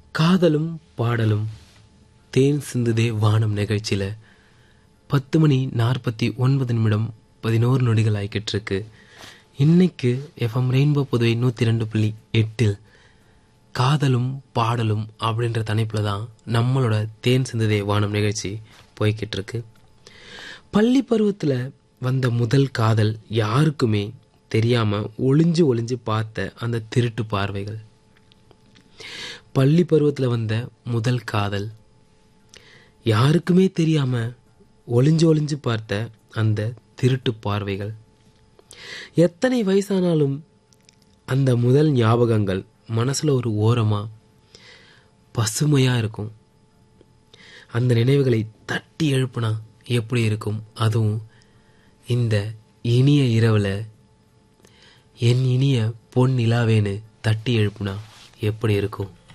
காதலும் பாடலும் தேன் சிந்துதே வானம் நிகழ்ச்சியில பத்து மணி நாற்பத்தி ஒன்பது நிமிடம் பதினோரு நொடிகள் ஆகிக்கிட்டு இருக்கு இன்னைக்கு எஃப்எம் ரெயின்போ புதுவை நூற்றி ரெண்டு புள்ளி எட்டில் காதலும் பாடலும் அப்படின்ற தலைப்பில் தான் நம்மளோட தேன் சிந்துதே வானம் நிகழ்ச்சி போய்கிட்டு இருக்கு பள்ளி பருவத்தில் வந்த முதல் காதல் யாருக்குமே தெரியாம ஒளிஞ்சு ஒளிஞ்சு பார்த்த அந்த திருட்டு பார்வைகள் பள்ளி பருவத்தில் வந்த முதல் காதல் யாருக்குமே தெரியாம ஒளிஞ்சு ஒளிஞ்சு பார்த்த அந்த திருட்டு பார்வைகள் எத்தனை வயசானாலும் அந்த முதல் ஞாபகங்கள் மனசுல ஒரு ஓரமா பசுமையா இருக்கும் அந்த நினைவுகளை தட்டி எழுப்புனா எப்படி இருக்கும் அதுவும் இந்த இனிய இரவுல என் இனிய பொன் நிலாவேன்னு தட்டி எழுப்புனா எப்படி இருக்கும்